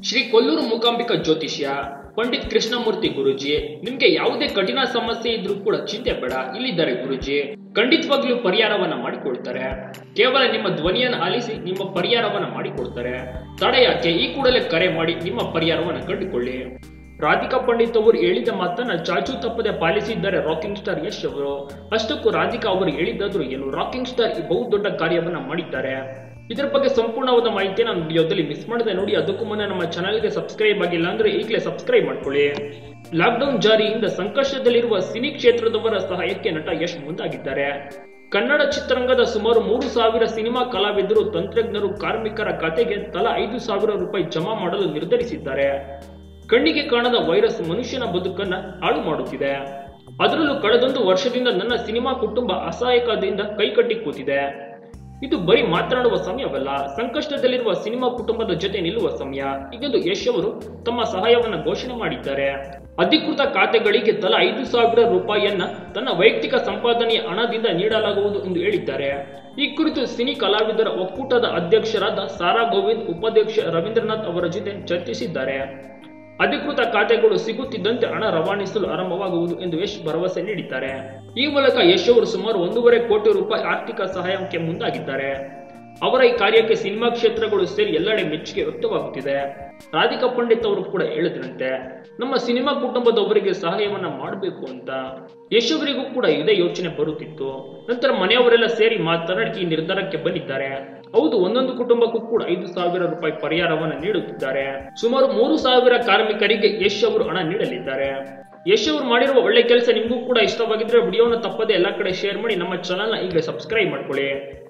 ಶ್ರೀ ಕೊಲ್ಲೂರು ಮೂಕಾಂಬಿಕಾ ಜ್ಯೋತಿಷ್ಯ ಪಂಡಿತ್ ಕೃಷ್ಣಮೂರ್ತಿ ಗುರುಜಿ ನಿಮ್ಗೆ ಯಾವುದೇ ಕಠಿಣ ಸಮಸ್ಯೆ ಇದ್ರೂ ಕೂಡ ಚಿಂತೆ ಬೇಡ ಇಲ್ಲಿದ್ದಾರೆ ಗುರುಜಿ ಖಂಡಿತವಾಗ್ಲೂ ಪರಿಹಾರವನ್ನ ಮಾಡಿಕೊಡ್ತಾರೆ ಕೇವಲ ನಿಮ್ಮ ಧ್ವನಿಯನ್ನು ಆಲಿಸಿ ನಿಮ್ಮ ಪರಿಹಾರವನ್ನ ಮಾಡಿಕೊಡ್ತಾರೆ ತಡ ಯಾಕೆ ಈ ಕೂಡಲೇ ಕರೆ ಮಾಡಿ ನಿಮ್ಮ ಪರಿಹಾರವನ್ನ ಕಂಡುಕೊಳ್ಳಿ ರಾಧಿಕಾ ಪಂಡಿತ್ ಅವರು ಹೇಳಿದ ಮಾತನ್ನ ಚಾಚು ತಪ್ಪದೆ ಪಾಲಿಸಿದ್ದಾರೆ ರಾಕಿಂಗ್ ಸ್ಟಾರ್ ಯಶ್ ಅವರು ಅಷ್ಟಕ್ಕೂ ರಾಧಿಕಾ ಅವರು ಹೇಳಿದ್ದಾದ್ರು ಏನು ರಾಕಿಂಗ್ ಸ್ಟಾರ್ ಈ ಬಹುದೊಡ್ಡ ಕಾರ್ಯವನ್ನ ಮಾಡಿದ್ದಾರೆ ಇದರ ಬಗ್ಗೆ ಸಂಪೂರ್ಣವಾದ ಮಾಹಿತಿಯನ್ನು ನಾನು ವಿಡಿಯೋದಲ್ಲಿ ಮಿಸ್ ಮಾಡದೆ ನೋಡಿ ಅದಕ್ಕೂ ಮುನ್ನ ನಮ್ಮ ಚಾನಲ್ಗೆ ಸಬ್ಸ್ಕ್ರೈಬ್ ಆಗಿಲ್ಲ ಅಂದ್ರೆ ಈಗಲೇ ಸಬ್ಸ್ಕ್ರೈಬ್ ಮಾಡ್ಕೊಳ್ಳಿ ಲಾಕ್ಡೌನ್ ಜಾರಿಯಿಂದ ಸಂಕಷ್ಟದಲ್ಲಿರುವ ಸಿನಿ ಕ್ಷೇತ್ರದವರ ಸಹಾಯಕ್ಕೆ ನಟ ಯಶ್ ಮುಂದಾಗಿದ್ದಾರೆ ಕನ್ನಡ ಚಿತ್ರರಂಗದ ಸುಮಾರು ಮೂರು ಸಾವಿರ ಸಿನಿಮಾ ಕಲಾವಿದರು ತಂತ್ರಜ್ಞರು ಕಾರ್ಮಿಕರ ಖಾತೆಗೆ ತಲಾ ಐದು ಸಾವಿರ ರೂಪಾಯಿ ಜಮಾ ಮಾಡಲು ನಿರ್ಧರಿಸಿದ್ದಾರೆ ಕಣ್ಣಿಗೆ ಕಾಣದ ವೈರಸ್ ಮನುಷ್ಯನ ಬದುಕನ್ನ ಹಾಳು ಮಾಡುತ್ತಿದೆ ಅದರಲ್ಲೂ ಕಳೆದೊಂದು ವರ್ಷದಿಂದ ನನ್ನ ಸಿನಿಮಾ ಕುಟುಂಬ ಅಸಹಾಯಕದಿಂದ ಕೈಕಟ್ಟಿ ಕೂತಿದೆ ಇದು ಬರೀ ಮಾತನಾಡುವ ಸಮಯವಲ್ಲ ಸಂಕಷ್ಟದಲ್ಲಿರುವ ಸಿನಿಮಾ ಕುಟುಂಬದ ಜೊತೆ ನಿಲ್ಲುವ ಸಮಯ ಇದೊಂದು ಯಶ್ ಅವರು ತಮ್ಮ ಸಹಾಯವನ್ನ ಘೋಷಣೆ ಮಾಡಿದ್ದಾರೆ ಅಧಿಕೃತ ಖಾತೆಗಳಿಗೆ ತಲಾ ಐದು ಸಾವಿರ ರೂಪಾಯಿಯನ್ನ ತನ್ನ ವೈಯಕ್ತಿಕ ಸಂಪಾದನೆಯ ಹಣದಿಂದ ನೀಡಲಾಗುವುದು ಎಂದು ಹೇಳಿದ್ದಾರೆ ಈ ಕುರಿತು ಸಿನಿ ಕಲಾವಿದರ ಒಕ್ಕೂಟದ ಅಧ್ಯಕ್ಷರಾದ ಸಾರಾ ಗೋವಿಂದ್ ಉಪಾಧ್ಯಕ್ಷ ರವೀಂದ್ರನಾಥ್ ಅವರ ಜೊತೆ ಚರ್ಚಿಸಿದ್ದಾರೆ ಅಧಿಕೃತ ಖಾತೆಗಳು ಸಿಗುತ್ತಿದ್ದಂತೆ ಹಣ ರವಾನಿಸಲು ಆರಂಭವಾಗುವುದು ಎಂದು ಯಶ್ ಭರವಸೆ ನೀಡಿದ್ದಾರೆ ಈ ಮೂಲಕ ಯಶ್ ಅವರು ಸುಮಾರು ಒಂದೂವರೆ ಕೋಟಿ ರೂಪಾಯಿ ಆರ್ಥಿಕ ಸಹಾಯಕ್ಕೆ ಮುಂದಾಗಿದ್ದಾರೆ ಅವರ ಈ ಕಾರ್ಯಕ್ಕೆ ಸಿನಿಮಾ ಕ್ಷೇತ್ರಗಳು ಸೇರಿ ಎಲ್ಲೆಡೆ ಮೆಚ್ಚುಗೆ ವ್ಯಕ್ತವಾಗುತ್ತಿದೆ ರಾಧಿಕಾ ಪಂಡಿತ್ ಅವರು ಕೂಡ ಹೇಳಿದ್ರಂತೆ ನಮ್ಮ ಸಿನಿಮಾ ಕುಟುಂಬದವರಿಗೆ ಸಹಾಯವನ್ನ ಮಾಡಬೇಕು ಅಂತ ಯಶ್ ಅವರಿಗೂ ಕೂಡ ಇದೇ ಯೋಚನೆ ಬರುತ್ತಿತ್ತು ನಂತರ ಮನೆಯವರೆಲ್ಲ ಸೇರಿ ಮಾತನಾಡಿ ಈ ನಿರ್ಧಾರಕ್ಕೆ ಬಂದಿದ್ದಾರೆ ಹೌದು ಒಂದೊಂದು ಕುಟುಂಬಕ್ಕೂ ಕೂಡ ಐದು ಸಾವಿರ ರೂಪಾಯಿ ಪರಿಹಾರವನ್ನು ನೀಡುತ್ತಿದ್ದಾರೆ ಸುಮಾರು ಮೂರು ಸಾವಿರ ಕಾರ್ಮಿಕರಿಗೆ ಯಶ್ ಅವರು ಹಣ ನೀಡಲಿದ್ದಾರೆ ಯಶ್ ಅವರು ಮಾಡಿರುವ ಒಳ್ಳೆ ಕೆಲಸ ನಿಮಗೂ ಕೂಡ ಇಷ್ಟವಾಗಿದ್ರೆ ವಿಡಿಯೋನ ತಪ್ಪದೆ ಎಲ್ಲ ಕಡೆ ಶೇರ್ ಮಾಡಿ ನಮ್ಮ ಚಾನಲ್ನ ಈಗ ಸಬ್ಸ್ಕ್ರೈಬ್ ಮಾಡ್ಕೊಳ್ಳಿ